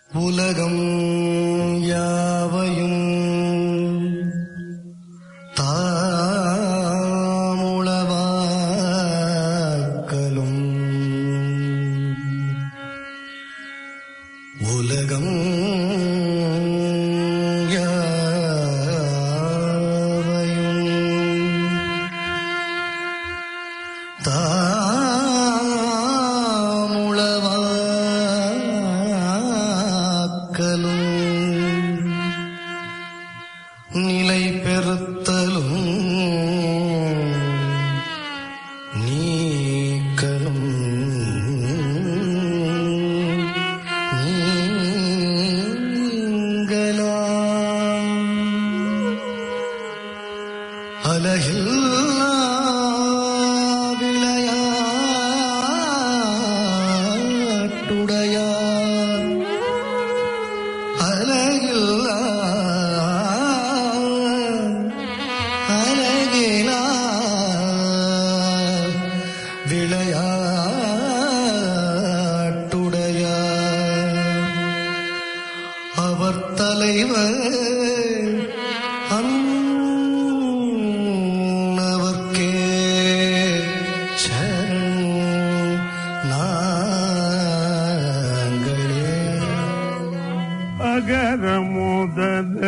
உலகம் யாவையும் தாமுளவாக்கலும் உலகம் யாவையும் தாமுளவாக்கலும் நிலை பெறுத்தலும் நீக்கலும் நீங்களாம் அலகில்லா விளையாட்டுடையார் அலகில்லா அலகிலா விளையாட்டுடையார் அவர் தலைவர் அன்னவர்க்கே சரண் நாங்களே அகர முதல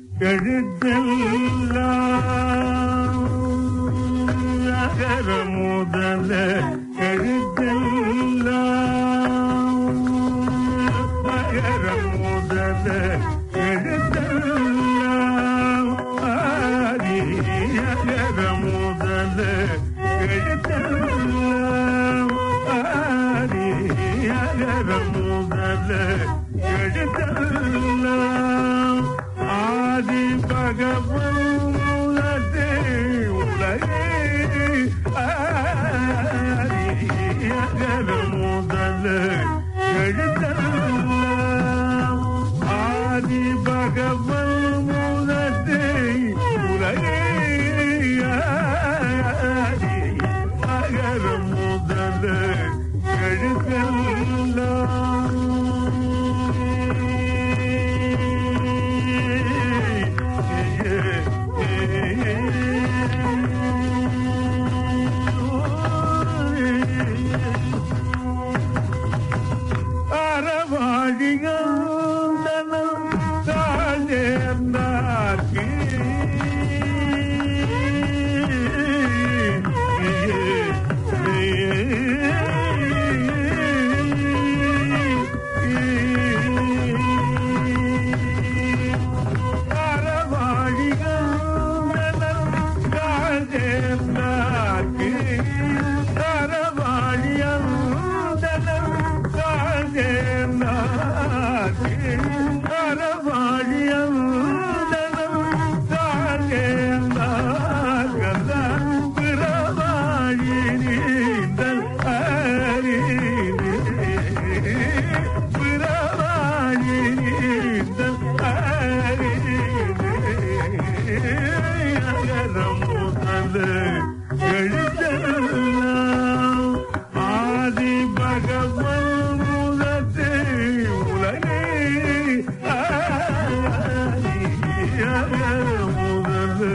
எழுத்தெல்லாம் அகர முதல எழுத்தெல்லாம் அகர முதல எழுத்தெல்லாம் ஆதி அகர முதல எழுத்தெல்லாம் ஆதி அகர முதல எழுத்தெல்லாம் ஆதி பகவன் முதலே உலகே ஆதி அகர முதல எழுத்தெல்லாம் ஆதி பகவன் முதலே உலகே ஆதி அகர முதல அறவாழிகள் தாழ்ந்தார்க்கு எழுதலாம் ஆதி பகவன் முதலே உலகே ஆதி முதலே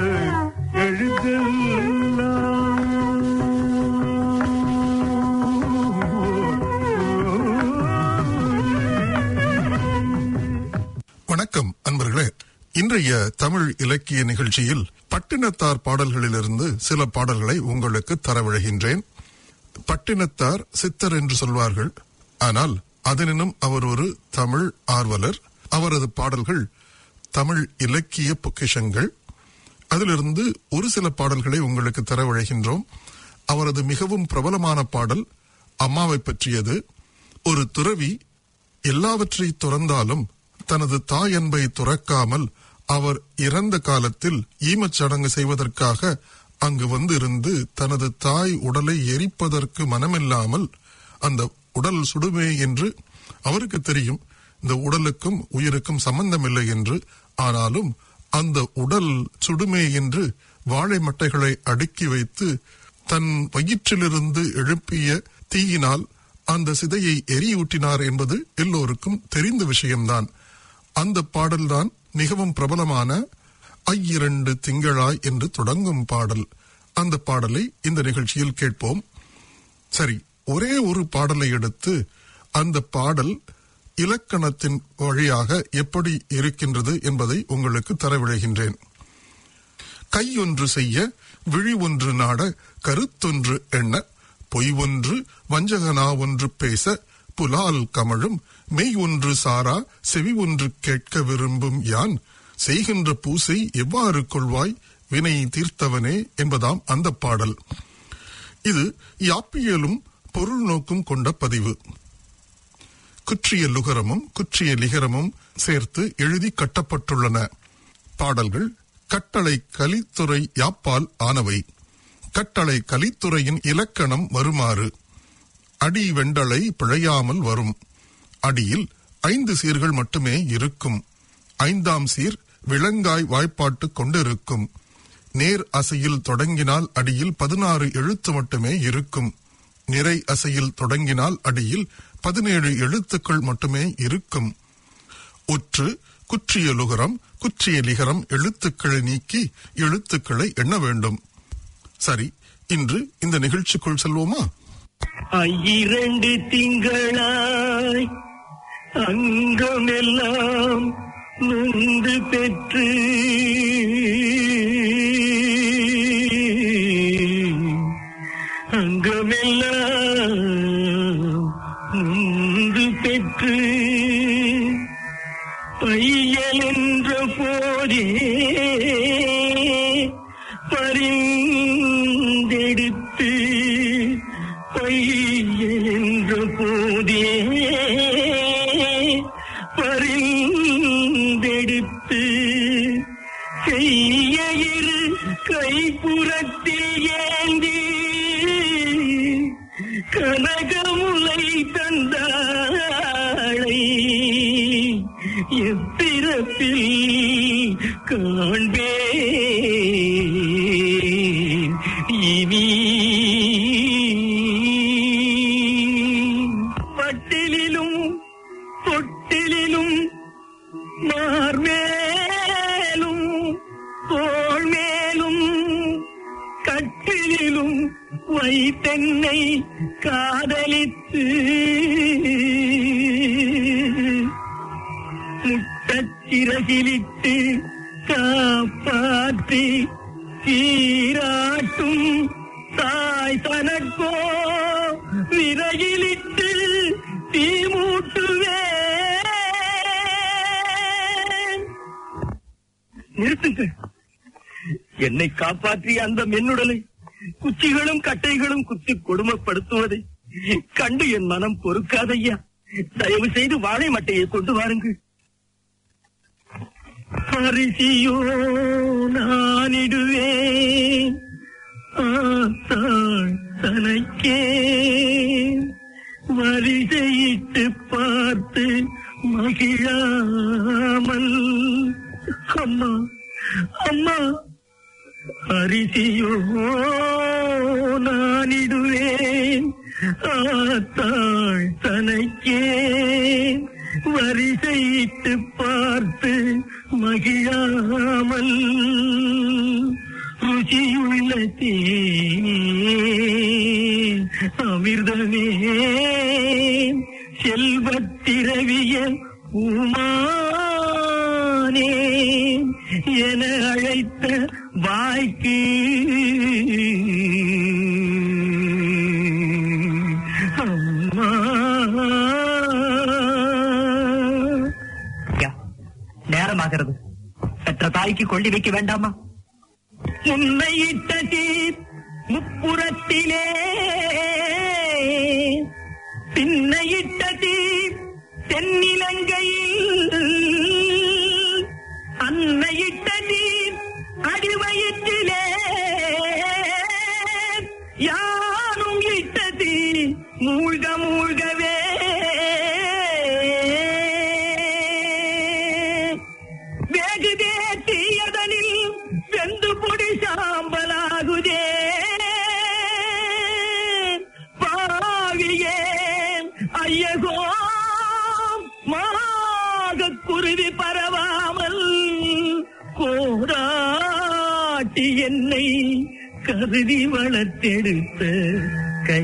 எழுதலாம் வணக்கம் அன்பர்களே இன்றைய தமிழ் இலக்கிய நிகழ்ச்சியில் பட்டினத்தார் பாடல்களிலிருந்து சில பாடல்களை உங்களுக்கு தரவழைகின்றேன் பட்டினத்தார் சித்தர் என்று சொல்வார்கள் ஆனால் அதனினும் அவர் ஒரு தமிழ் ஆர்வலர் அவரது பாடல்கள் தமிழ் இலக்கிய பொக்கிஷங்கள் அதிலிருந்து ஒரு சில பாடல்களை உங்களுக்கு தரவழைகின்றோம் அவரது மிகவும் பிரபலமான பாடல் அம்மாவை பற்றியது ஒரு துறவி எல்லாவற்றை துறந்தாலும் தனது தாய் அன்பை துறக்காமல் அவர் இறந்த காலத்தில் ஈமச் சடங்கு செய்வதற்காக அங்கு வந்திருந்து தனது தாய் உடலை எரிப்பதற்கு மனமில்லாமல் அந்த உடல் சுடுமே என்று அவருக்கு தெரியும் இந்த உடலுக்கும் உயிருக்கும் சம்பந்தமில்லை என்று ஆனாலும் அந்த உடல் சுடுமே என்று வாழை மட்டைகளை அடுக்கி வைத்து தன் வயிற்றிலிருந்து எழுப்பிய தீயினால் அந்த சிதையை எரியூட்டினார் என்பது எல்லோருக்கும் தெரிந்த விஷயம்தான் அந்த பாடல்தான் மிகவும் பிரபலமான ஐயிரண்டு திங்களாய் என்று தொடங்கும் பாடல் அந்த பாடலை இந்த நிகழ்ச்சியில் கேட்போம் சரி ஒரே ஒரு பாடலை எடுத்து அந்த பாடல் இலக்கணத்தின் வழியாக எப்படி இருக்கின்றது என்பதை உங்களுக்கு தரவிழைகின்றேன் கையொன்று செய்ய விழி ஒன்று நாட கருத்தொன்று எண்ண பொய் ஒன்று வஞ்சகனா ஒன்று பேச புலால் கமழும் மெய் ஒன்று சாரா செவி ஒன்று கேட்க விரும்பும் யான் செய்கின்ற பூசை எவ்வாறு கொள்வாய் வினை தீர்த்தவனே என்பதாம் அந்த பாடல் இது யாப்பியலும் பொருள் நோக்கும் கொண்ட பதிவு குற்றிய லுகரமும் குற்றிய லிகரமும் சேர்த்து எழுதி கட்டப்பட்டுள்ளன பாடல்கள் கட்டளை கலித்துறை யாப்பால் ஆனவை கட்டளை கலித்துறையின் இலக்கணம் வருமாறு அடி வெண்டலை பிழையாமல் வரும் அடியில் ஐந்து சீர்கள் மட்டுமே இருக்கும் ஐந்தாம் சீர் விலங்காய் வாய்ப்பாட்டு கொண்டிருக்கும் நேர் அசையில் தொடங்கினால் அடியில் பதினாறு எழுத்து மட்டுமே இருக்கும் நிறை அசையில் தொடங்கினால் அடியில் பதினேழு எழுத்துக்கள் மட்டுமே இருக்கும் ஒற்று குற்றிய லுகரம் குற்றிய லிகரம் எழுத்துக்களை நீக்கி எழுத்துக்களை எண்ண வேண்டும் சரி இன்று இந்த நிகழ்ச்சிக்குள் செல்வோமா இரண்டு திங்களாய் அங்கமெல்லாம் நொந்து பெற்று அங்கமெல்லாம் நொந்து பெற்று பையல் என்ற போதே பரிந்தெடுத்து பையல் என்ற போதே பரிந்தெடுத்து செய்ய இரு கைப்புறத்தில் ஏந்தி கனகமுலை தந்தாளை எப்பிறப்பில் காண்பேன் இனி மட்டிலும் தொட்டிலும் மார்மேலும் தோள் மேலும் கட்டிலும் வைத்தென்னை காதலித்து முட்டச்சிறகிலிட்டு காப்பாற்றி சீராட்டும் தாய் தனக்கோ விறகிலிட்டு தீமூட்டுவேன் நிறுத்துங்கள் என்னை காப்பாற்றிய அந்த மென்னுடலை குச்சிகளும் கட்டைகளும் குத்தி கொடுமைப்படுத்துவதை கண்டு என் மனம் பொறுக்காதையா தயவு செய்து வாழை மட்டையை கொண்டு வாருங்கள் அரிசியோ நானிடுவேன் ஆத்தாள் தனக்கே வரிசையிட்டு பார்த்து மகிழாமல் அம்மா அம்மா அரிசியோ நானிடுவேன் ஆத்தாள் தனக்கே வரிசையிட்டு பார்த்து மகிழாமல் ருசியுள்ள தேனே அமிர்தமே செல்வத்திரவிய உமானே என அழைத்த வாய்க்கு அம்மா நேரமாகிறது பெற்ற தாய்க்கு கொள்ளி வைக்க வேண்டாமா உன்னை இட்ட தீர் முப்புறத்திலே பின்னையிட்ட தீர் தென்னிலங்கையில் அன்னையிட்ட தீர் அடிவயிற்றிலே யாரும் இட்ட தீர் மூழ்க மூழ்கவே வேகுதே தீயதனில் வெந்து பொடி சாம்பலாகுதே பாவியே கோமாக குருவி பரவாமல் கோராட்டி என்னை கருதி வளர்த்தெடுத்த கை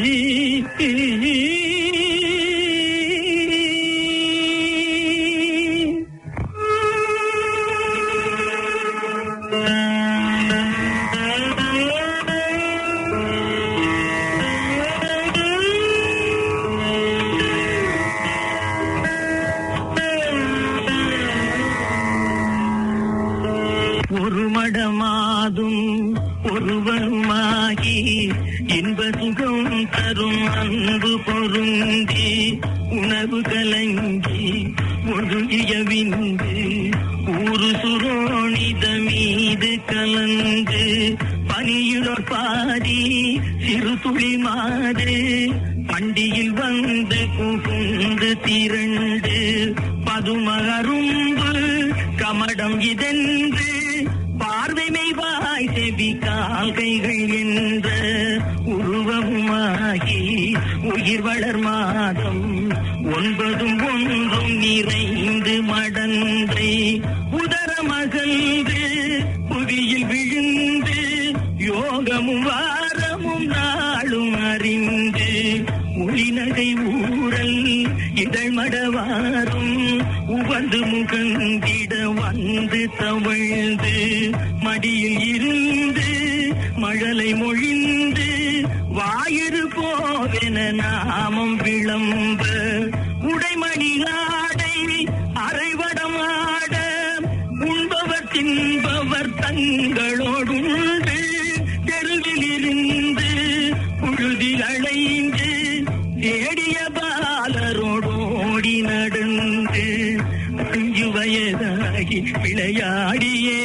ஒரு மடமாதும் ஒருவருமாகி இன்ப சுகம் தரும் அன்பு பொருந்தி உணவு கலங்கி ஒழுகிய விந்து ஊரு சுரோணித மீது கலந்து பனியுடற் பாதி சிறு துளி மாறு பண்டியில் வந்து புகுந்து திரண்டு பதுமகரும்பு கமடம் இதென்று பார்வை மெய்வாய் செவி கால்கைகள் என்ற உருவமுமாகி உயிர் வளர் மாதம் ஒன்பதும் ஒன்றும் நிறைந்து மடந்தை உதரமகன்று புவியில் விழுந்து யோகமும் வாரமும் நாளும் அறிந்து ஒளிநகை ஊரல் இதழ் மடவாரும் உவந்து முகந்திட வந்து தவழ்ந்து மடியில் இருந்து மழலை மொழிந்து வாயிறு போவென நாமம் விளம்ப உடைமணி ஆடை அரைவடமாட உண்பவர் தின்பவர் தங்களோடுண்டு தெருவில் இருந்து புழுதில் அலைந்து தேடிய பாலரோடோடி நடந்து அஞ்சு வயதாகி விளையாடியே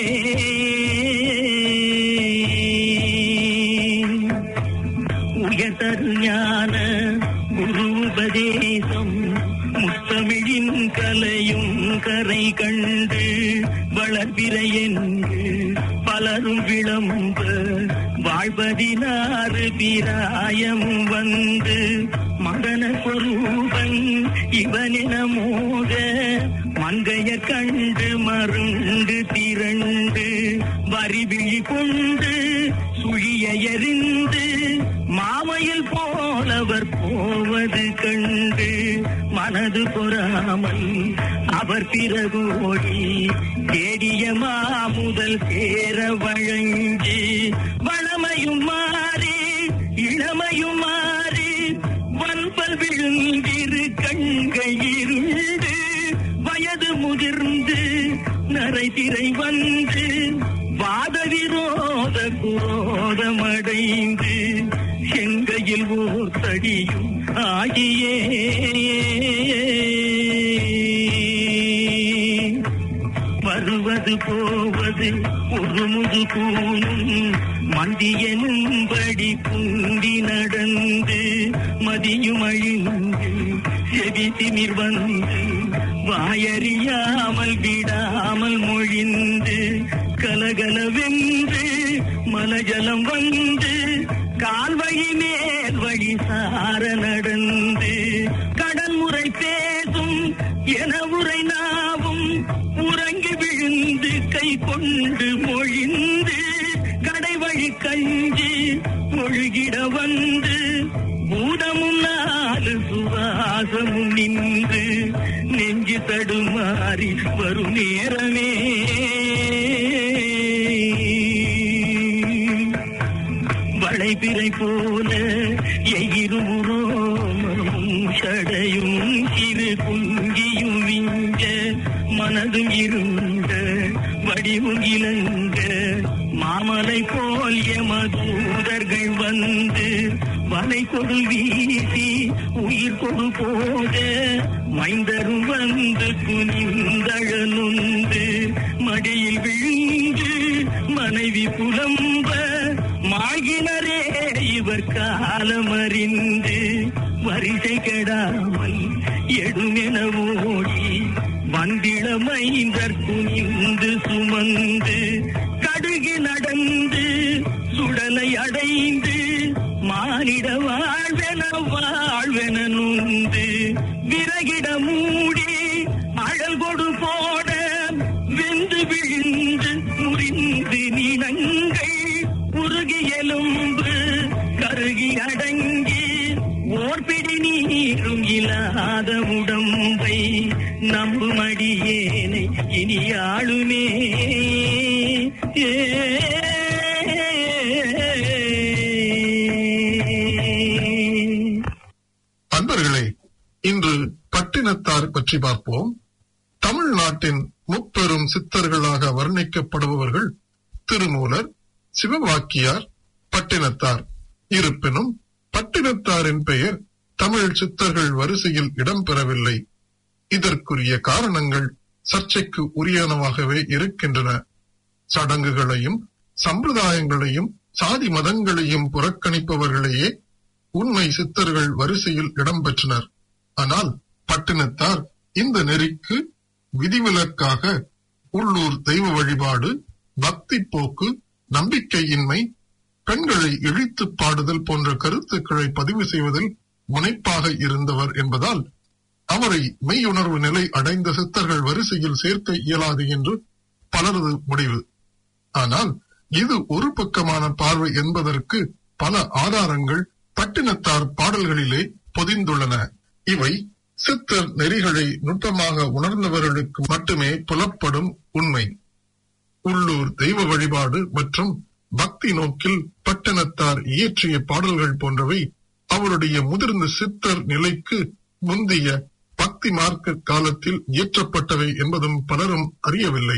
உயர்தரு ஞான குரு உபதேசம் முத்தமிழின் கலையும் கரை கண்டு வளர்பிறை என்று பலரும் விளம்ப வாழ்வதினாறு பிராயம் வந்து மகன சொரூபன் இவனென மோக மங்கைய கண்டு மருண்டு திரண்டு வரிவிழி கொண்டு சுழிய எறிந்து மாமையில் போலவர் போவது கண்டு மனது பொறாமல் அவர் பிறகு ஓடி தேடிய மாமுதல் சேர வழங்கி வளமையும் மாறி இளமையும் மாறி வன்பல் விழுந்திரு கண்கள் இருந்து வயது முதிர்ந்து நரை திரை வந்து வாத விரோத குரோதமடைந்து செங்கையில் ஓர் தடியும் ஆகியே வருவது போவது ஒரு முது கூணும் மந்தியனும்படி குண்டி நடந்து மதியும் அழிந்து செவி திமிர் வந்து வாயறியாமல் விடாமல் மொழிந்து கலகலவென்று மலஜலம் வந்து கால்வழி மேல் வழி சார நடந்து கடல் முறை பேசும் என உரை நாவும் உறங்கி விழுந்து கை கொண்டு மொழிந்து கடை வழி கஞ்சி ஒழுகிட வந்து பூதமும் நாலு சுவாசமும் நின்று நெஞ்சு தடுமாறி வரும் நேரமே வளைபிறை போல எயிருமுரோமமும் சடையும் சிறு குங்கியும் விஞ்ச மனதும் இருந்த வடிவும் இளங்க மாமலை போல் எமதூதர்கள் வந்து வலை கொடு வீசி உயிர் கொடு போக மைந்தரும் வந்து குனிந்தழனுந்து மடியில் விழுந்து மனைவி புலம்ப மாகினரே இவர் காலமறிந்து வரிசை கெடாமல் எடுமென ஓடி வந்திட மைந்தர் குனிந்து சுமந்து கடுகு நடந்து சுடலை அடைந்து மானிட வாழ்வென வாழ்வென நுந்து விறகிட மூடி அழல் கொடு போட வெந்து விழுந்து முறிந்து நிலங்கள் உருகி எலும்பு கருகி அடங்கி ஓர்பிடி நீரும் இல்லாத உடம்பை நம்புமடியேனை இனி ஆளுமே ஏ அன்பர்களே இன்று பட்டினத்தார் பற்றி பார்ப்போம் தமிழ்நாட்டின் முப்பெரும் சித்தர்களாக வர்ணிக்கப்படுபவர்கள் திருமூலர் சிவவாக்கியார் பட்டினத்தார் இருப்பினும் பட்டினத்தாரின் பெயர் தமிழ் சித்தர்கள் வரிசையில் இடம்பெறவில்லை இதற்குரிய காரணங்கள் சர்ச்சைக்கு உரியனவாகவே இருக்கின்றன சடங்குகளையும் சம்பிரதாயங்களையும் சாதி மதங்களையும் புறக்கணிப்பவர்களையே உண்மை சித்தர்கள் வரிசையில் இடம்பெற்றனர் ஆனால் பட்டினத்தார் இந்த நெறிக்கு விதிவிலக்காக உள்ளூர் தெய்வ வழிபாடு பக்தி போக்கு நம்பிக்கையின்மை பெண்களை இழித்து பாடுதல் போன்ற கருத்துக்களை பதிவு செய்வதில் முனைப்பாக இருந்தவர் என்பதால் அவரை மெய்யுணர்வு நிலை அடைந்த சித்தர்கள் வரிசையில் சேர்க்க இயலாது என்று பலரது முடிவு ஆனால் இது ஒரு பக்கமான பார்வை என்பதற்கு பல ஆதாரங்கள் பட்டினத்தார் பாடல்களிலே பொதிந்துள்ளன இவை சித்தர் நெறிகளை நுட்பமாக உணர்ந்தவர்களுக்கு மட்டுமே புலப்படும் உண்மை உள்ளூர் தெய்வ வழிபாடு மற்றும் பக்தி நோக்கில் பட்டினத்தார் இயற்றிய பாடல்கள் போன்றவை அவருடைய முதிர்ந்த சித்தர் நிலைக்கு முந்திய பக்தி மார்க்க காலத்தில் இயற்றப்பட்டவை என்பதும் பலரும் அறியவில்லை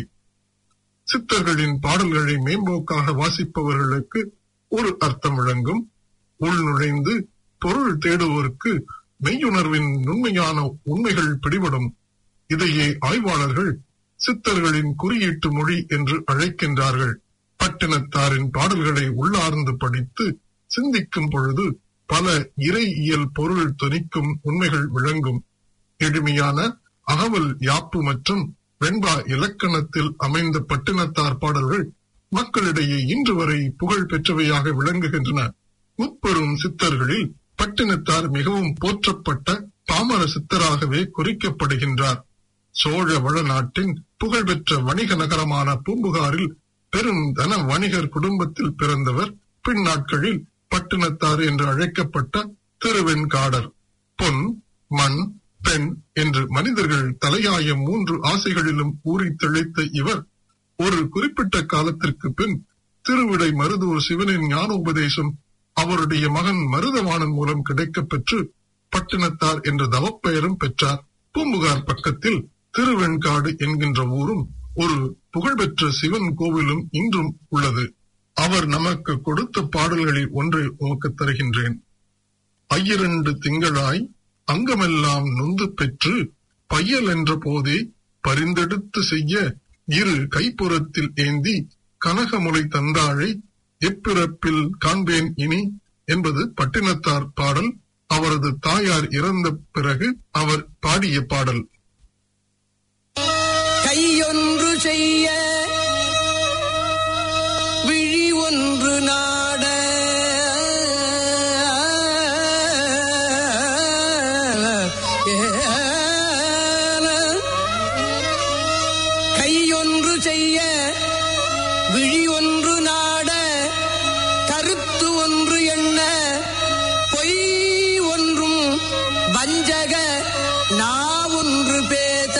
சித்தர்களின் பாடல்களை மேம்போக்காக வாசிப்பவர்களுக்கு ஒரு அர்த்தம் விளங்கும் உள் நுழைந்து பொருள் தேடுவோருக்கு மெய்யுணர்வின் நுண்மையான உண்மைகள் பிடிபடும் இதையே ஆய்வாளர்கள் சித்தர்களின் குறியீட்டு மொழி என்று அழைக்கின்றார்கள் பட்டினத்தாரின் பாடல்களை உள்ளார்ந்து படித்து சிந்திக்கும் பொழுது பல இறையியல் பொருள் தொனிக்கும் உண்மைகள் விளங்கும் எளிமையான அகவல் யாப்பு மற்றும் வெண்பா இலக்கணத்தில் அமைந்த பட்டினத்தார் பாடல்கள் மக்களிடையே இன்று வரை புகழ் பெற்றவையாக விளங்குகின்றன முப்பெரும் சித்தர்களில் பட்டினத்தார் மிகவும் போற்றப்பட்ட பாமர சித்தராகவே குறிக்கப்படுகின்றார் சோழ வளநாட்டின் புகழ்பெற்ற வணிக நகரமான பூம்புகாரில் பெரும் தன வணிகர் குடும்பத்தில் பிறந்தவர் பின்னாட்களில் பட்டினத்தார் என்று அழைக்கப்பட்ட திருவெண்காடர் பொன் மண் பெண் என்று மனிதர்கள் தலையாய மூன்று ஆசைகளிலும் ஊறி திளைத்த இவர் ஒரு குறிப்பிட்ட காலத்திற்கு பின் திருவிடை மருதூர் சிவனின் ஞான உபதேசம் அவருடைய மகன் மருதவாணன் மூலம் கிடைக்கப் பெற்று பட்டினத்தார் என்ற தவப்பெயரும் பெற்றார் பூம்புகார் பக்கத்தில் திருவெண்காடு என்கின்ற ஊரும் ஒரு புகழ்பெற்ற சிவன் கோவிலும் இன்றும் உள்ளது அவர் நமக்கு கொடுத்த பாடல்களில் ஒன்றை உமக்கு தருகின்றேன் ஐயிரண்டு திங்களாய் அங்கமெல்லாம் நொந்து பெற்று பையல் என்ற போதே பரிந்தெடுத்து செய்ய இரு கைப்புறத்தில் ஏந்தி கனகமுலை தந்தாழை எப்பிறப்பில் காண்பேன் இனி என்பது பட்டினத்தார் பாடல் அவரது தாயார் இறந்த பிறகு அவர் பாடிய பாடல் கையொன்று செய்ய விழி ஒன்று நாட கையொன்று செய்ய விழி ஒன்று நாட கருத்து ஒன்று எண்ண பொய் ஒன்றும் வஞ்சக நா ஒன்று பேச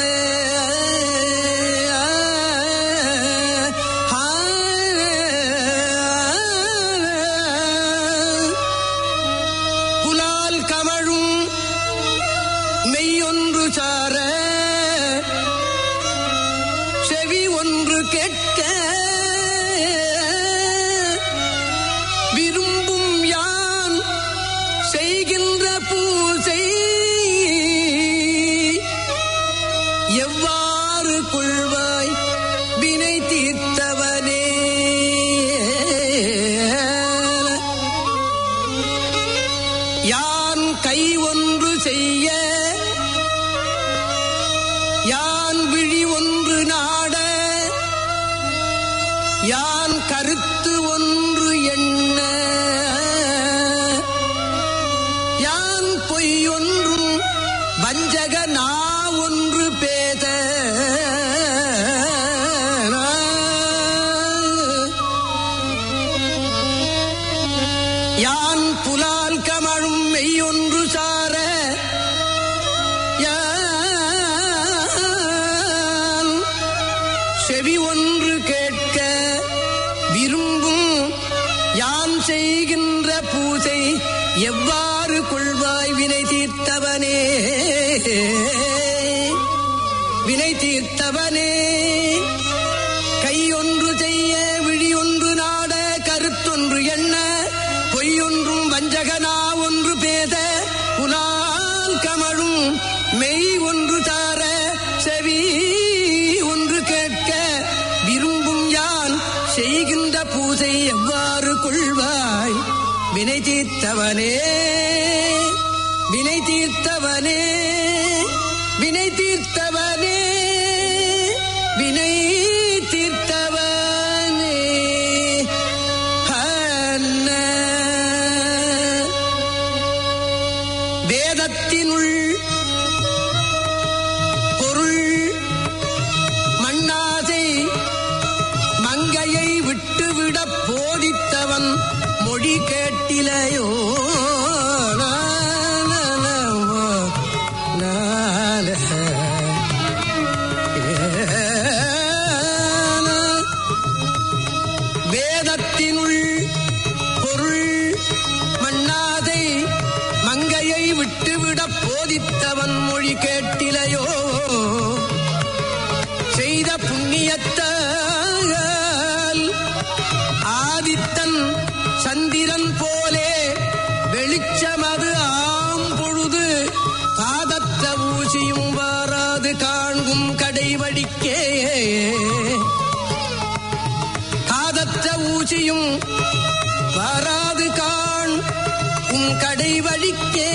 புலால் கமழும் மெய்யொன்று சார செவி ஒன்று கேட்க விரும்பும் யான் செய்கின்ற பூசை எவ்வாறு கொள்வாய் வினை தீர்த்தவனே யான் கை ஒன்று செய்ய யான் விழி ஒன்று நாட யான் கருத்து ஒன்று எண்ண யான் பொய் ஒன்றும் வஞ்ச வஞ்சக நா ஒன்று பேத யான் புலால் கமழும் மெய்யொன்று சார யான் செவி ஒன்று கேட்க விரும்பும் யான் செய்கின்ற பூசை எவ்வாறு கொள்வாய் வினை தீர்த்தவனே வினை தீர்த்தவனே கையொன்று செய்ய விழியொன்று நாட கருத்தொன்று எண்ண பொய்யொன்றும் வஞ்சகனா ஒன்று பேத புலால் கமழும் மெய் ஒன்று தார செவி ஒன்று கேட்க விரும்பும் யான் செய்கின்ற பூசை எவ்வாறு கொள்வாய் வினை தீர்த்தவனே வினை தீர்த்தவனே வினை தீர்த்தவனே வினை தீர்த்தவனே ஹன்ன. வேதத்தினுள் பொருள் மண்ணாசை மங்கையை விட்டுவிடப் போதித்தவன் மொழி கேட்டிலையோ நால, ஏன. வேதத்தினுள் பொருள் மண்ணாதை மங்கையை விட்டுவிடப் போதித்தவன் மொழி கேட்டிலையோ செய்த புண்ணியத்தால் ஆதித்தன் சந்திரன் போலே வெளிச்சமது ஆம் பொழுது காதற்ற ஊசியும் வாராது காண்கும் கடைவழிக்கே காதற்ற ஊசியும் வாராது காண் உம் கடைவழிக்கே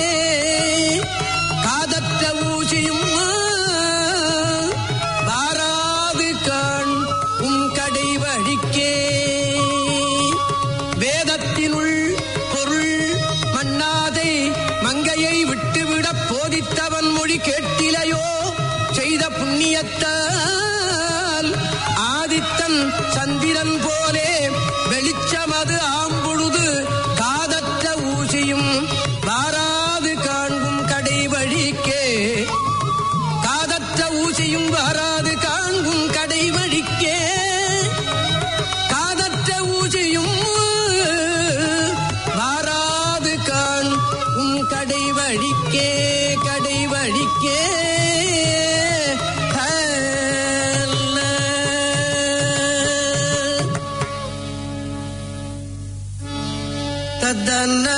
காதற்ற ஊசியும் வாராது காண் உம் கடைவழிக்கே வேதத்தினுள் பொருள் மண்ணாதை மங்கையை விட்டுவிடப் போதித்தவன் மொழி கேட்டிலையோ செய்த புண்ணியத்தால் ஆதித்தன் சந்திரன் போலே வெளிச்சமது ஆம்பொழுது காதற்ற ஊசியும் வாராது காண்கும் கடைவழிக்கே காதற்ற ஊசியும் வாராது காண்கும் கடைவழிக்கே காதற்ற ஊசியும் வாராது காண் உம் கடைவழிக்கே கடைவழிக்கே ஹல்ல. தத்தன்ன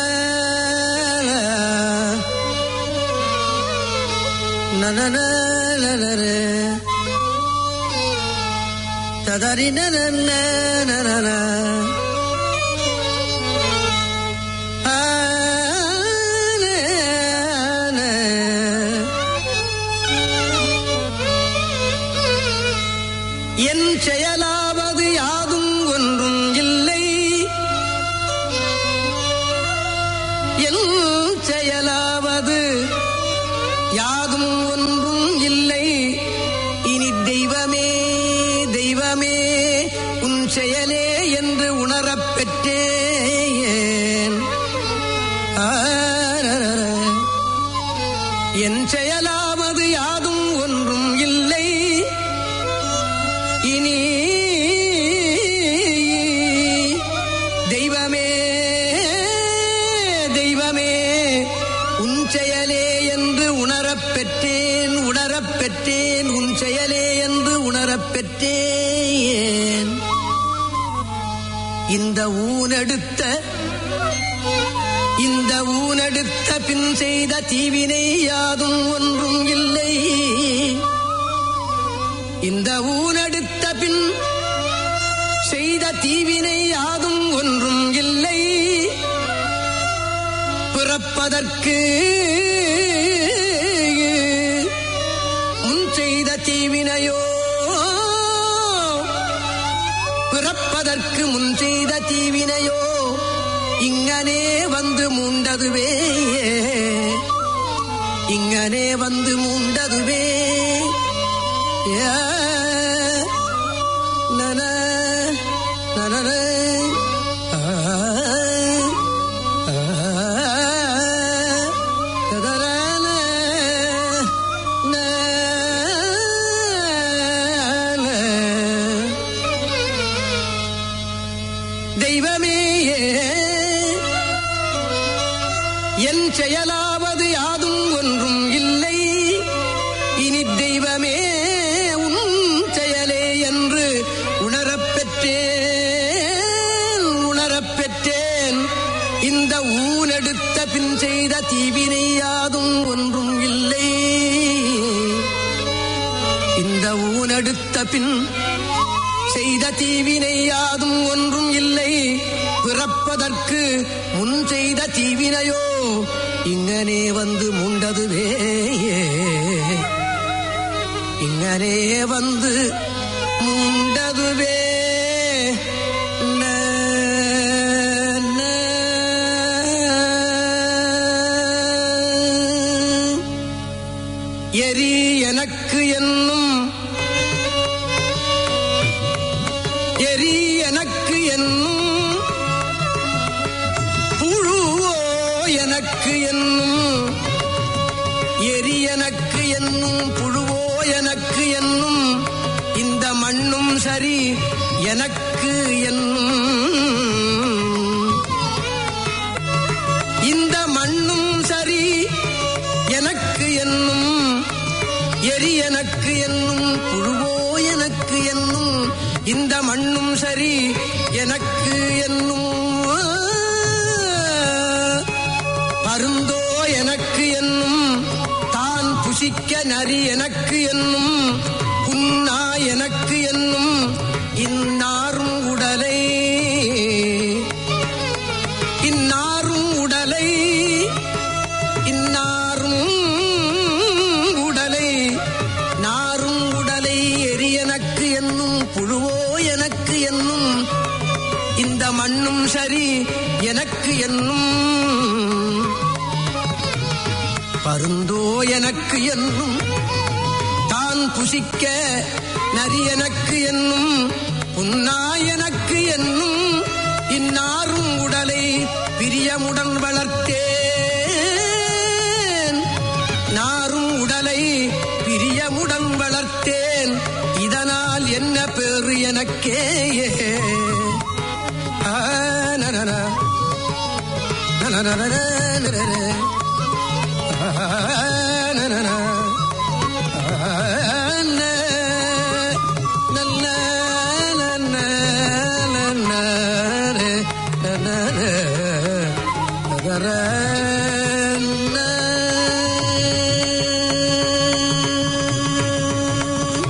நனனனனனன. ததரினனனனனன. ஆனன. என் செயலாவது யாதும் ஒன்றும் இல்லை என் செயலாவது யாதும் ஒன்றும் இல்லை இனி தெய்வமே தெய்வமே உன் செயலே என்று உணரப் பெற்றேன் ஆரரர. என் செயலாவது யாதும் ஒன்றும் இல்லை இனி தெய்வமே தெய்வமே உன் செயலே என்று உணரப் பெற்றேன் உணரப் பெற்றேன் உன் செயலே என்று உணரப் பெற்றேன் இந்த ஊனெடுத்த இந்த ஊனெடுத்த பின் செய்த தீவினை யாதும் ஒன்றும் இல்லை இந்த ஊனெடுத்த பின் செய்த தீவினை யாதும் ஒன்றும் இல்லை பிறப்பதற்கு முன் செய்த தீவினையோ பிறப்பதற்கு முன் செய்த தீவினையோ இங்கனே வந்து மூண்டதுவே இங்கனே வந்து மூண்டதுவே ஏ, நன, நனன, ஆ, ஆ, ததரன, ந, ந. தெய்வமேயே என் செயலாவது யாதும் ஒன்றும் இல்லை இனி தெய்வமே உன் செயலே என்று உணரப் பெற்றேன் உணரப் பெற்றேன் இந்த ஊனெடுத்த பின் செய்த தீவினை யாதும் ஒன்றும் இல்லை இந்த ஊனெடுத்த பின் செய்த தீவினை யாதும் ஒன்றும் இல்லை பிறப்பதற்கு முன் செய்த தீவினையோ இங்கனே வந்து முண்டதுவே இங்கனே வந்து முண்டதுவே ந, ந, எரி எனக்கு என்னும் எரி எனக்கு என்னும் புழுவோ எனக்கு என்னும் எரி எனக்கு என்னும் புழுவோ எனக்கு என்னும் இந்த மண்ணும் சரி எனக்கு என்னும் இந்த மண்ணும் சரி எனக்கு என்னும் எரி எனக்கு என்னும் புழுவோ எனக்கு என்னும் இந்த மண்ணும் சரி எனக்கு என்னும் பருந்தோ எனக்கு என்னும் தான் புசிக்க நரி எனக்கு என்னும் புன்னா எனக்கு என்னும் இன்னாரும் உடலை இன்னாரும் உடலை இன்னாரும் உடலை நாரும் உடலை எரி எனக்கு என்னும் புழுவோ எனக்கு என்னும் இந்த மண்ணும் சரி எனக்கு என்னும் பருந்தோ எனக்கு என்னும் தான் புசிக்க நரி எனக்கு என்னும் புன்னா எனக்கு என்னும் இன்னாரும் உடலை பிரியமுடன் வளர்த்தேன் நாரும் உடலை பிரியமுடன் வளர்த்தேன் இதனால் என்ன பேரு எனக்கே ஆ, நனன. நனனனன, நனன. ஆ, நனன. ஆ, ந. நல்ல, நன்ன, நன்ன, நனன. நகர, ந.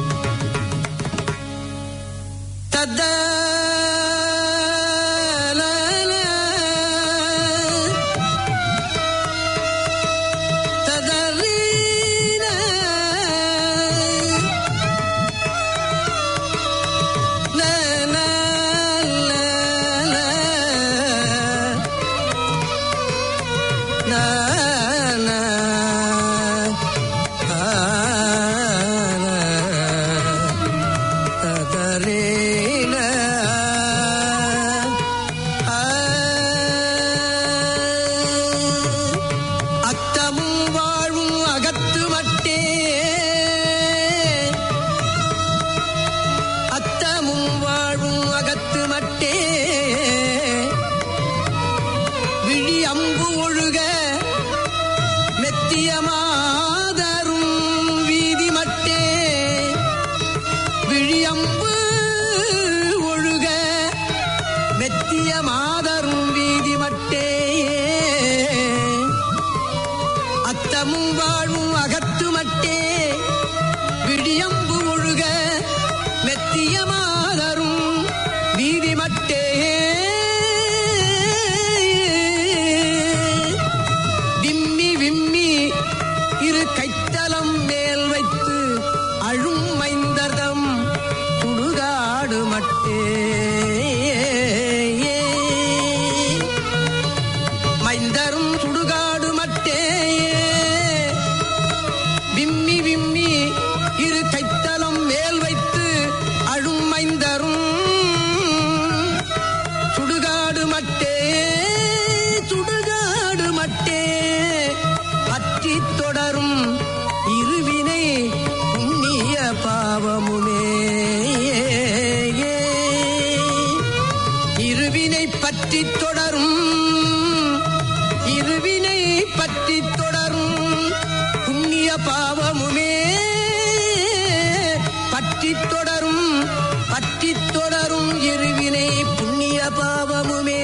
தத்த பாவமுமே இருவினை பற்றி தொடரும் இருவினை பற்றி தொடரும் புண்ணிய பாவமுமே பற்றி தொடரும் பற்றி தொடரும் இருவினை புண்ணிய பாவமுமே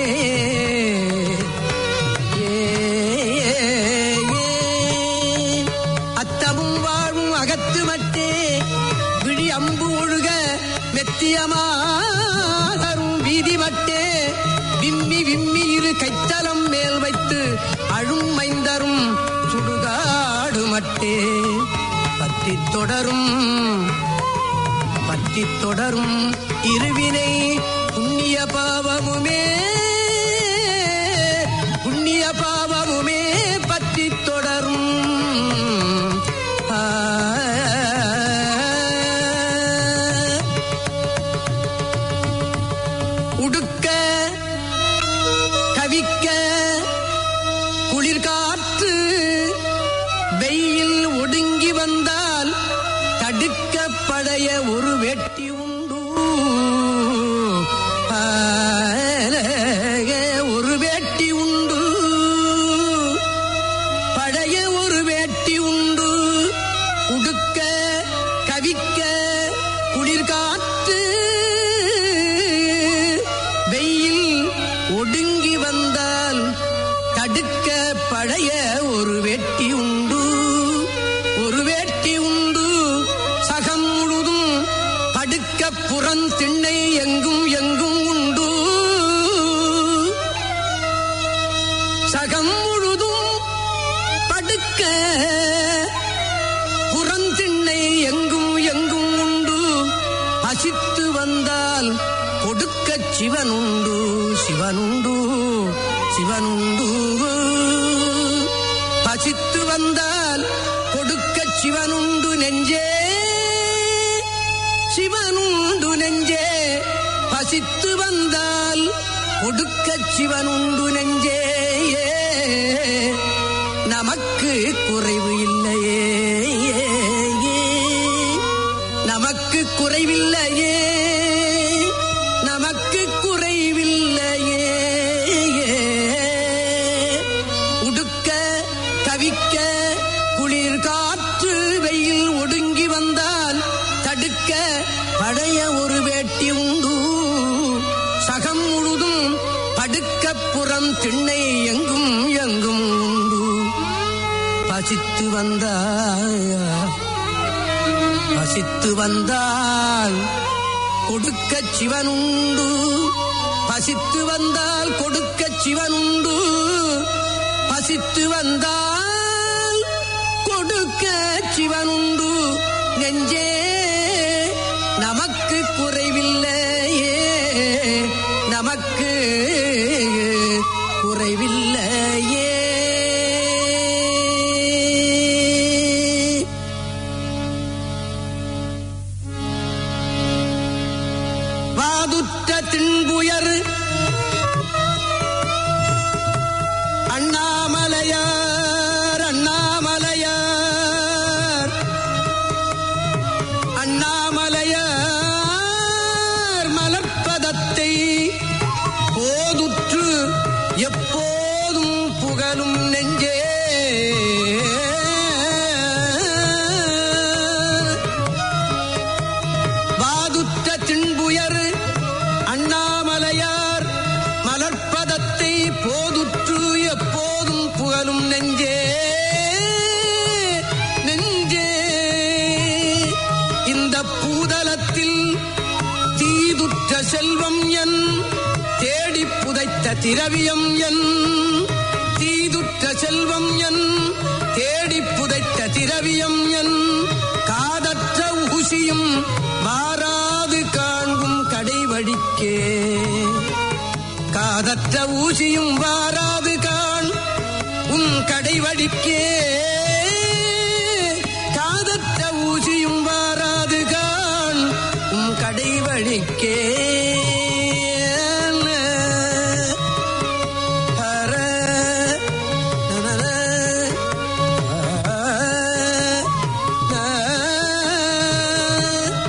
ஏ, ஏ, ஏ. அத்தமும் வாழும் அகத்து மட்டே விழி அம்பு ஒழுக மெத்தியமாதரும் வீதி மட்டே விம்மி விம்மி இரு கைத்தலம் மேல் வைத்து அழும் மைந்தரும் சுடுகாடு மட்டே பற்றி தொடரும் பற்றி தொடரும் இருவினை புண்ணிய பாவமுமே புண்ணிய பாவமுமே பற்றி தொடரும் ஆ. உடுக்க கவிக்க குளிர்காற்று வெயில் ஒடுங்கி வந்தால் தடுக்க பழைய ஒரு வெட்டி உண்டு ஆ, ஒரு வேட்டி உண்டு பழைய ஒரு வேட்டி உண்டு உடுக்க கவிக்க குளிர்காற்று வெயில் ஒடுங்கி வந்தால் தடுக்க பழைய ஒரு வெட்டி உண்டு ஒரு வேட்டி உண்டு சகம் முழுதும் படுக்க புறம் திண்ணை எங்கும் எங்கும் உண்டு சகம் முழுதும் படுக்க புறந்திண்ணை எங்கும் எங்கும் உண்டு பசித்து வந்தால் கொடுக்க சிவனுண்டு சிவனுண்டு சிவனுண்டு பசித்து வந்தால் கொடுக்க சிவனுண்டு நெஞ்சே சிவனுண்டு நெஞ்சே பசித்து வந்தால் கொடுக்க சிவனுண்டு நெஞ்சே நமக்கு குறைவு இல்லையே நமக்கு குறைவில்லையே நமக்கு குறைவில்லையே உடுக்க கவிக்க குளிர் காற்று வெயில் ஒடுங்கி வந்தால் தடுக்க பழைய ஒரு வேட்டி உண்டு சகம் முழுதும் படுக்க புறம் திண்ணை எங்கும் எங்கும் உண்டு பசித்து வந்தால் பசித்து வந்தால் கொடுக்க சிவனுண்டு பசித்து வந்தால் கொடுக்க சிவனுண்டு பசித்து வந்தால் கொடுக்க சிவனுண்டு நெஞ்சே நமக்கு குறைவில்லையே நமக்கு குறைவில்லையே வாதுற்ற தின்புயர் அண்ணாமலையார் அண்ணாமலையார் அண்ணாமலையார் மலர்ப்பதத்தை போதுற்று எப்போதும் புகழும் நெஞ்சே வாதுற்ற தின்புயர் அண்ணாமலையார் மலர்ப்பதத்தை போதுற்று எப்போதும் புகழும் நெஞ்சே நெஞ்சே இந்த பூதலத்தில் தீதுற்ற செல்வம் என் தேடி புதைத்த திரவியம் என் தீதுற்ற செல்வம் என் தேடி புதைத்த திரவியம் என் காதற்ற ஊசியும் வாராது காண்கும் கடைவழிக்கே காதற்ற ஊசியும் வாராது காண் உன் கடைவழிக்கே காதற்ற ஊசியும் வாராது காண் உன் கடைவழிக்கே ஹர நனன, ஆ, ஆ,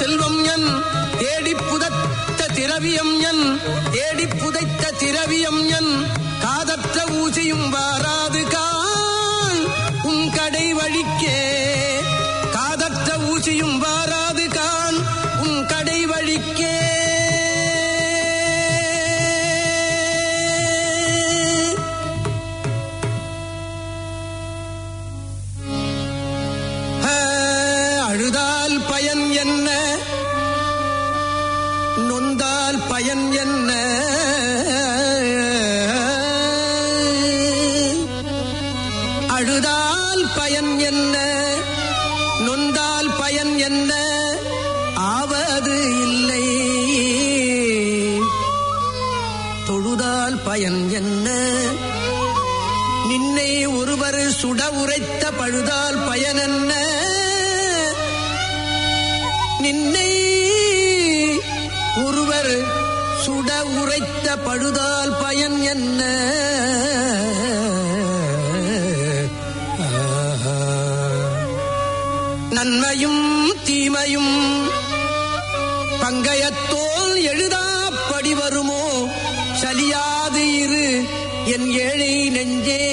செல்வம் என் தேடி புதைத்த திரவியம் என் தேடி புதைத்த திரவியம் என் காதற்ற ஊசியும் வாராது கான் உன் கடை வழிக்கே காதற்ற ஊசியும் வாராது கான் உன் கடை வழிக்கே ஆ, அழுதால் பயன் என்ன நொந்தால் பயன் என்ன அழுதால் பயன் என்ன நொந்தால் பயன் என்ன ஆவது இல்லை தொழுதால் பயன் என்ன நின்னை ஒருவர் சுட உரைத்த பழுதால் பயனென்ன நின்னை ஒருவர் சுட உரைத்த பழுதால் பயன் என்ன ஆஹா. நன்மையும் தீமையும் பங்கயத்தோல் எழுதாப்படி வருமோ சலியாது இரு என் ஏழை நெஞ்சே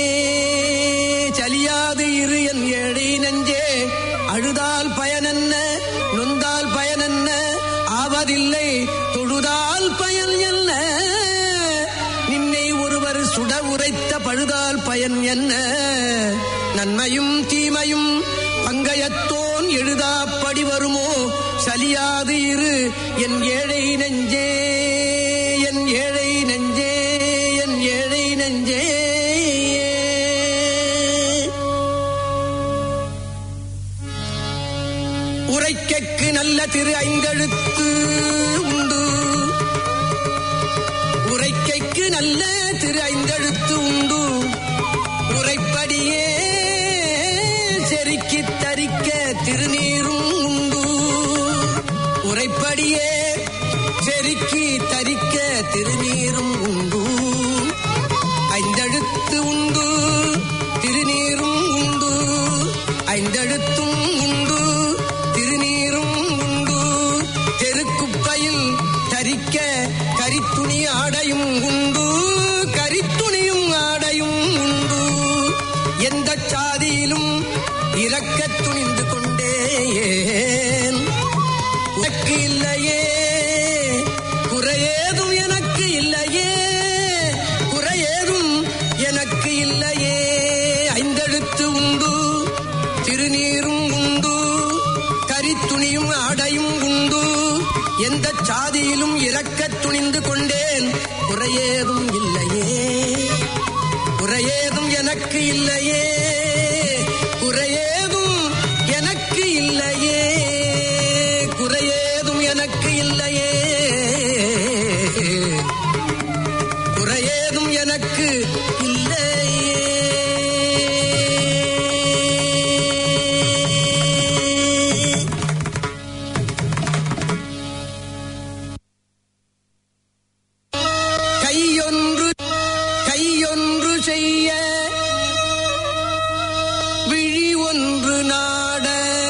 சலியாது இரு என் ஏழை நெஞ்சே அழுதால் பயனென்ன நொந்தால் பயனென்ன ஆவதில்லை தொழுதால் பயன் என்ன நின்னை ஒருவர் சுட உரைத்த பழுதால் பயன் என்ன நன்மையும் தீமையும் பங்கயத்தோன் எழுதாப்படி வருமோ சலியாது இரு என் ஏழை நெஞ்சே என் ஏழை நெஞ்சே என் ஏழை நெஞ்சே உரைக்கற்கு நல்ல திரு ஐந்தெழுத்து உண்டு உரைக்கைக்கு நல்ல திரு ஐந்தெழுத்து உண்டு உரைப்படியே செருக்கி தரிக்க திருநீரும் உண்டு உரைப்படியே செருக்கி தரிக்க திருநீரும் உண்டு ஐந்தெழுத்து உண்டு திருநீரும் உண்டு ஐந்தெழுத்தும் உண்டு திருநீரும் உண்டு தெருக்குப்பையில் தரிக்க கரித்துணி ஆடையும் உண்டு கரித்துணியும் ஆடையும் உண்டு எந்த சாதியிலும் இறக்க துணிந்து கொண்டேன் உனக்கு இல்லையே குறையேதும் எனக்கு இல்லையே குறையேதும் எனக்கு இல்லையே ஐந்தெழுத்து உண்டு திருநீரும் உண்டு கரித்துணியும் ஆடையும் உண்டு எந்த சாதியிலும் இறக்க துணிந்து கொண்டேன் குறையேதும் இல்லையே குறையேதும் எனக்கு இல்லையே குறையேதும் எனக்கு இல்லையே குறையேதும் எனக்கு இல்லையே குறையேதும் எனக்கு இல்லையே கையொன்று கையொன்று செய்ய விழி ஒன்று நாட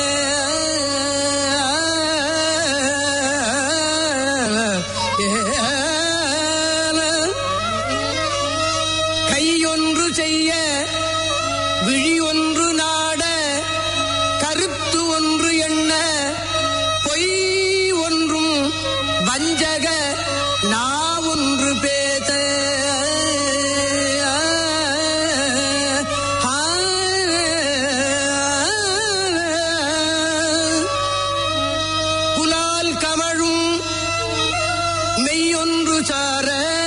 கையொன்று செய்ய விழி ஒன்று நாட கருத்து ஒன்று எண்ண பொய் ஒன்றும் வஞ்சக நா ஒன்று பேச புலால் கமழும் மெய்யொன்று சார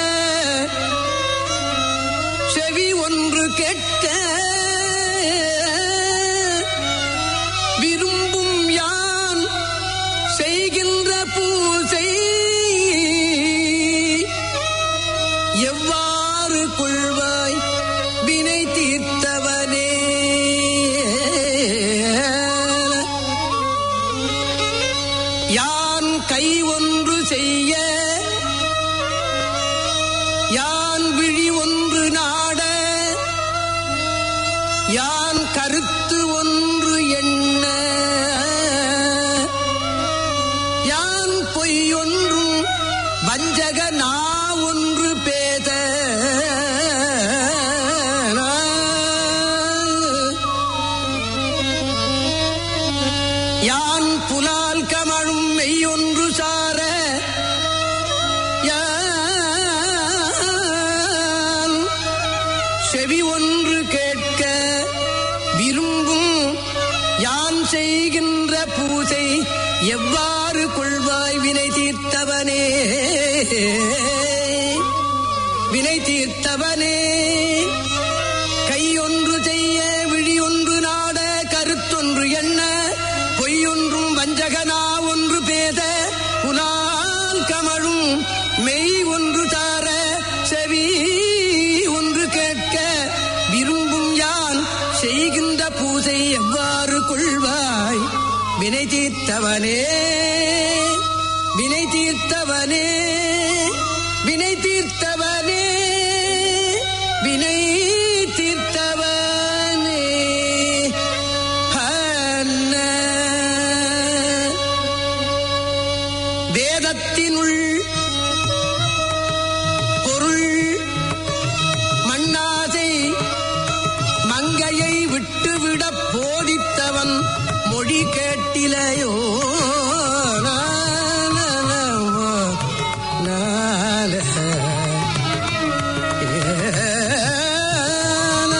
செவி ஒன்று கேட்க விரும்பும் யான் செய்கின்ற பூசை எவ்வாறு கொள்வாய் வினை தீர்த்தவனே யான் கை ஒன்று செய்ய யான் விழி ஒன்று நாட யான் கருத்து ஒன்று எண்ண வஞ்சக நா ஒன்று பேத யான் புலால் கமழும் மெய்யொன்று சார யான் செவி ஒன்று கேட்க விரும்பும் யான் செய்கின்ற பூசை எவ்வாறு கொள்வாய் வினை தீர்த்தவனே வினை தீர்த்தவனே கையொன்று செய்ய விழியொன்று நாட கருத்தொன்று எண்ண பொய்யொன்றும் வஞ்சகனா ஒன்று பேத புலால் கமழும் மெய் ஒன்று தார செவி ஒன்று கேட்க விரும்பும் யான் செய்கின்ற பூசை எவ்வாறு கொள்வாய் வினை தீர்த்தவனே வினை தீர்த்தவனே வினை தீர்த்தவனே வினை தீர்த்தவனே ஹன்ன. வேதத்தினுள் பொருள் மண்ணாசை மங்கையை விட்டுவிடப் போதித்தவன் மொழி கேட்டிலையோ நால, ஏன.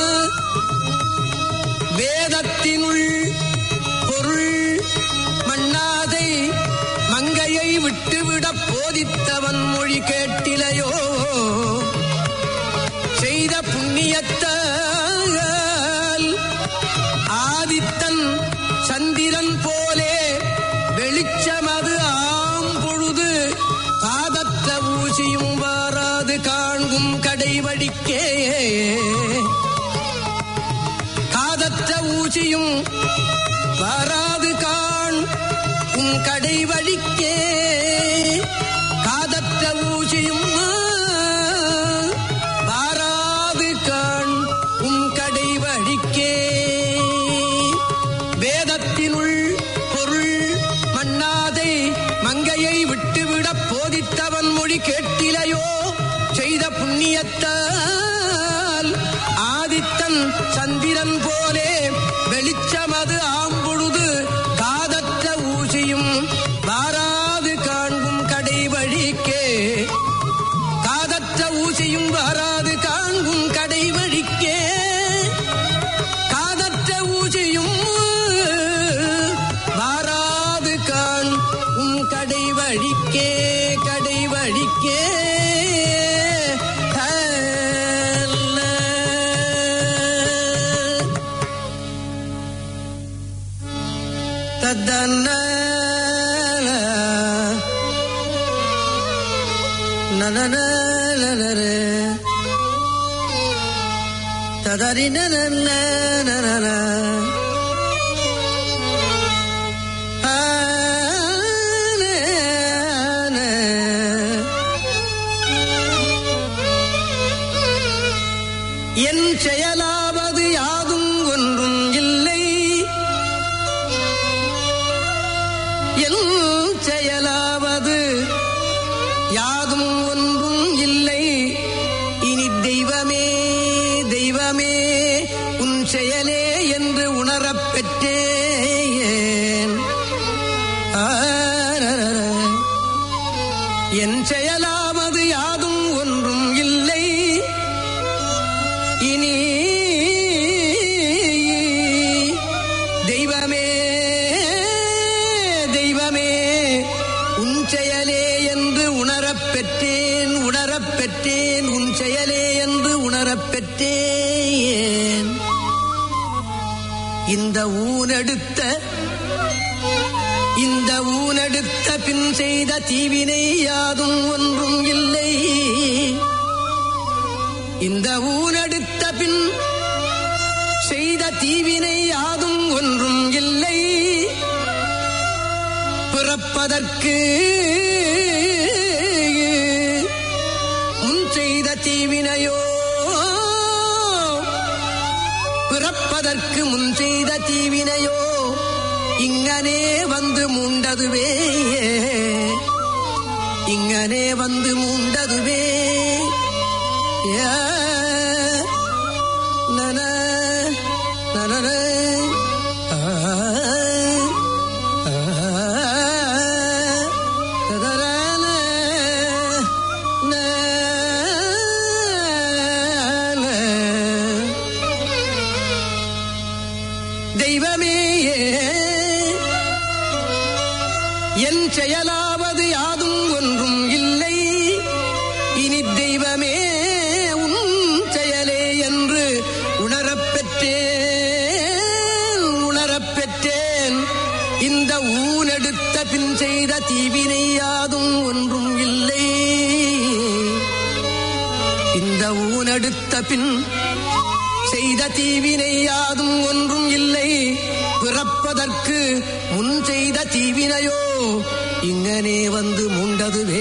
வேதத்தினுள் பொருள் மண்ணாதை மங்கையை விட்டுவிடப் போதித்தவன் மொழி கேட்டிலையோ செய்த புண்ணியத்தால் ஆதித்தன் சந்திரன் போலே வெளிச்சமது ஆம் பொழுது காதற்ற ஊசியும் வாராது காண்கும் கடைவழிக்கே காதற்ற ஊசியும் வாராது காண் உன் கடை வழிக்கே காதற்ற ஊசியும் வாராது காண் உன் கடை வழிக்கே வேதத்தினுள் பொருள் மண்ணாதை மங்கையை விட்டுவிடப் போதித்தவன் மொழி கேட்டிலையோ செய்த புண்ணியத்தால் ஆதித்தன் சந்திரன் போலே வெளிச்சமது ஆம்பொழுது காதற்ற ஊசியும் வாராது காண்கும் கடை வழிக்கே காதற்ற ஊசியும் வாராது காண்கும் கடை வழிக்கே காதற்ற ஊசியும் வாராது காண் உம் கடை வழிக்கே கடை வழிக்கே அல்ல. தத்தன்ன நனனனனன. ததரினனனனனன. ஆனன. என் செயலாவது யாதும் ஒன்றும் இல்லை என் செயலாவது யாதும் ஒன்றும் இல்லை இனி தெய்வமே தெய்வமே உன் செயலே என்று உணரப் பெற்றேன் ஆரரர. என் செயலாவது யாதும் ஒன்றும் இல்லை இனி தெய்வமே தெய்வமே உன் செயலே என்று உணரப் பெற்றேன் உணரப் பெற்றேன் உன் செயலே என்று உணரப் பெற்றேன் இந்த ஊனெடுத்த இந்த ஊனெடுத்த பின் செய்த தீவினை யாதும் ஒன்றும் இல்லை இந்த ஊனெடுத்த பின் செய்த தீவினை யாதும் ஒன்றும் இல்லை பிறப்பதற்கு முன் செய்த தீவினையோ பிறப்பதற்கு முன் செய்த தீவினையோ இங்கனே வந்து மூண்டதுவே இங்கனே வந்து மூண்டதுவே ஏ, நன, நனன, ஆ, ஆ, ததரன, ந, ந. தெய்வமேயே என் செயலாவது யாதும் ஒன்றும் இல்லை இனி தெய்வமே உன் செயலே என்று உணரப் பெற்றேன் உணரப் பெற்றேன் இந்த ஊனெடுத்த பின் செய்த தீவினை யாதும் ஒன்றும் இல்லை இந்த ஊனெடுத்த பின் செய்த தீவினை யாதும் ஒன்றும் இல்லை பிறப்பதற்கு முன் செய்த தீவினையோ இங்கனே வந்து முண்டதுவே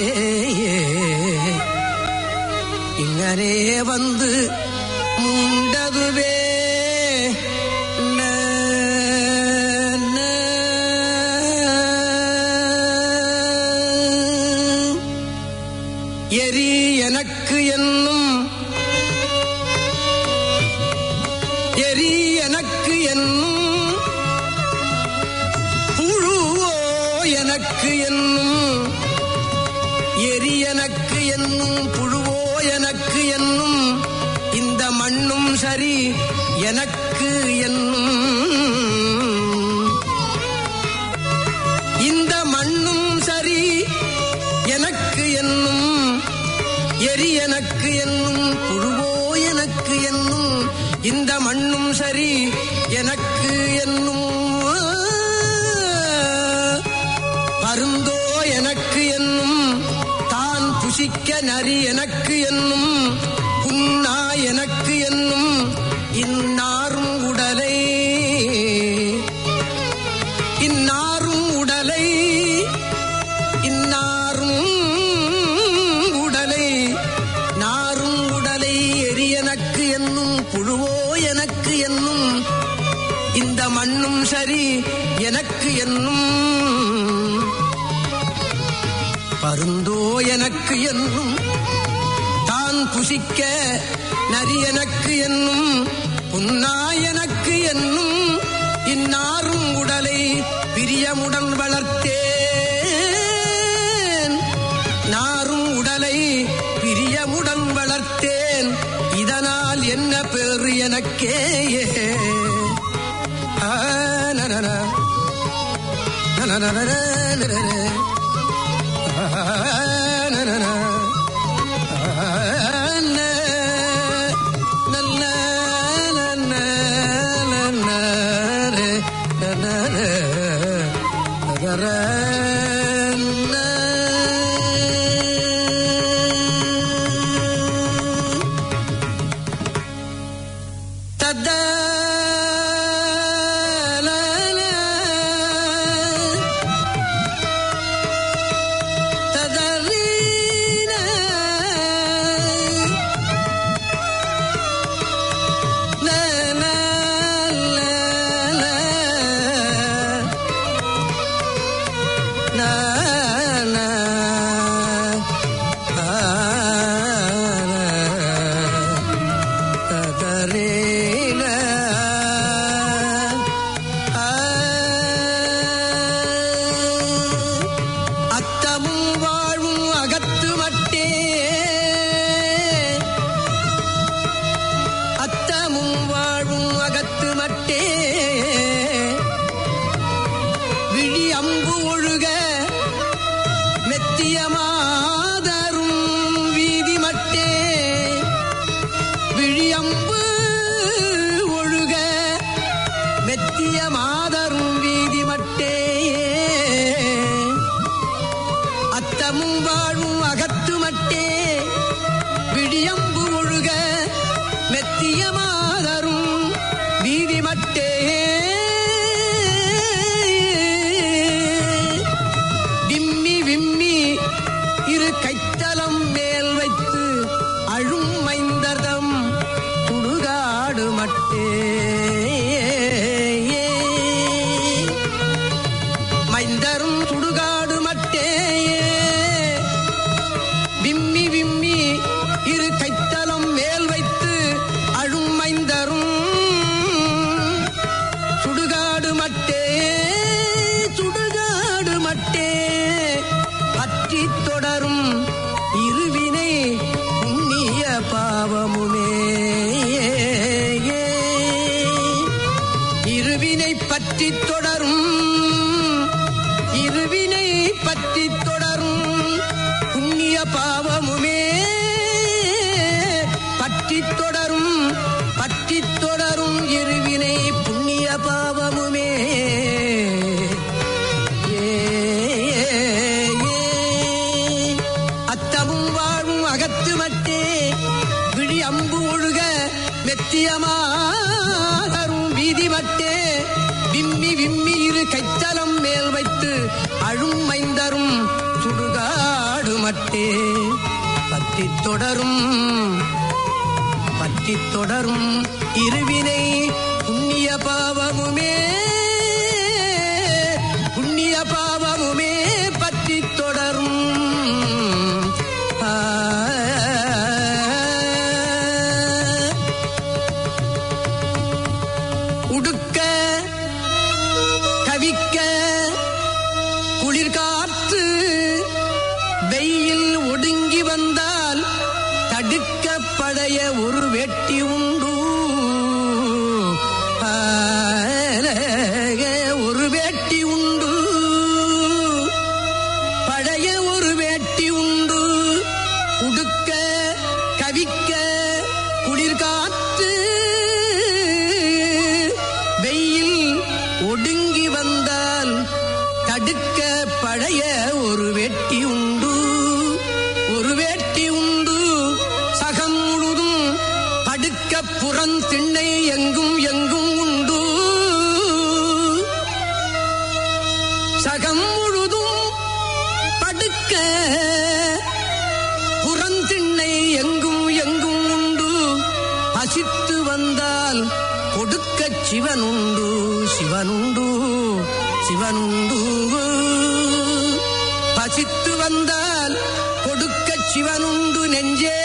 இங்கனே வந்து முண்டதுவே ந, ந. எரி எனக்கு என்னும் எரி எனக்கு என்னும் புழுவோ எனக்கு என்னும் எரி எனக்கு என்னும் புழுவோ எனக்கு என்னும் இந்த மண்ணும் சரி எனக்கு என்னும் இந்த மண்ணும் சரி எனக்கு என்னும் எரி எனக்கு என்னும் புழுவோ எனக்கு என்னும் இந்த மண்ணும் சரி எனக்கு என்னும் பருந்தோ எனக்கு என்னும் தான் புசிக்க நரி எனக்கு என்னும் புன்னா எனக்கு என்னும் இன்னாரும் உடலை இன்னாரும் உடலை இன்னாரும் உடலை நாரும் உடலை எரியனக்கு என்னும் புழுவோ எனக்கு என்னும் இந்த மண்ணும் சரி எனக்கு என்னும் பருந்தோ எனக்கு என்னும் தான் புசிக்க நரி எனக்கு என்னும் புன்னா எனக்கு என்னும் இன்னாரும் உடலை பிரியமுடன் வளர்த்தேன் நாரும் உடலை பிரியமுடன் வளர்த்தேன் இதனால் என்ன பேரு எனக்கே ஆ, நனன. நனனனன, நனன. ஆ, நனன. ஆ, ந. நல்ல, நன்ன, நன்ன, ரே, நனன. ரர, ந. தத தத விம்மி விம்மி இரு கைத்தலம் மேல் வைத்து அழுமைந்தரும் சுடுகாடு மட்டே சுடுகாடு மட்டே பற்றி தொடரும் இருவினை புண்ணிய பாவமுமே இருவினை பற்றி தொடரும் இருவினை பற்றி தொடரும் புண்ணிய பாவமுமே பற்றி தொடரும் பற்றி தொடரும் இருவினை புண்ணிய பாவமுமே ஏ, ஏ, அத்தமும் வாழும் அகத்து மட்டே விழி அம்பு ஒழுக மெத்தியமாகரும் வீதி மட்டே விம்மி விம்மி இரு கைத்தலம் மேல் வைத்து அழும் மைந்தரும் சுடுகாடு மட்டே பற்றி தொடரும் பற்றி தொடரும் இருவினை புண்ணிய பாவமுமே புண்ணிய பாவமுமே பற்றி தொடரும் ஆ. உடுக்க கவிக்க குளிர்காற்று வெயில் ஒடுங்கி வந்தால் தடுக்க படைய ஒரு வெட்டி உண்டு ஆலக ஒரு வேட்டி உண்டு பழைய ஒரு வேட்டி உண்டு உடுக்க கவிக்க குளிர்காற்று வெயில் ஒடுங்கி வந்தால் தடுக்க பழைய ஒரு வெட்டி உண்டு ஒரு வேட்டி உண்டு சகம் முழுதும் படுக்க புறம் திண்ணை எங்கும் எங்கும் உண்டு சகம் முழுதும் படுக்க புறந்திண்ணை எங்கும் எங்கும் உண்டு பசித்து வந்தால் கொடுக்க சிவனுண்டு சிவனுண்டு சிவனுண்டு பசித்து வந்தால் கொடுக்க சிவனுண்டு நெஞ்சே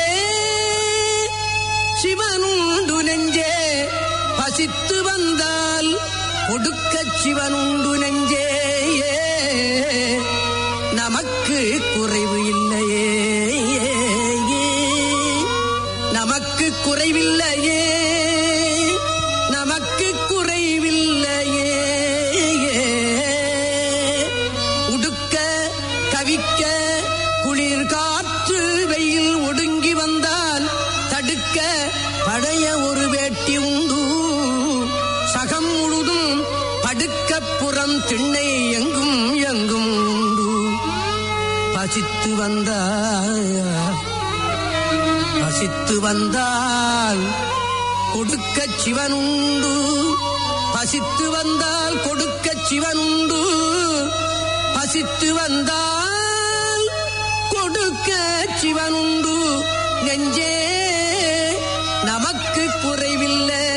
சிவனுண்டு நெஞ்சே பசித்து வந்தால் கொடுக்க சிவனுண்டு நெஞ்சே நமக்கு குறைவு இல்லையே நமக்கு குறைவில்லையே நமக்கு குறைவில்லையே உடுக்க கவிக்க குளிர் காற்று வெயில் ஒடுங்கி வந்தால் தடுக்க பழைய ஒரு வேட்டி உண்டு சகம் முழுதும் படுக்க புறம் திண்ணை எங்கும் எங்கும் உண்டு பசித்து வந்தால் பசித்து வந்தால் கொடுக்க சிவனுண்டு பசித்து வந்தால் கொடுக்க சிவனுண்டு பசித்து வந்தால் கொடுக்க சிவனுண்டு நெஞ்சே நமக்கு குறைவில்லை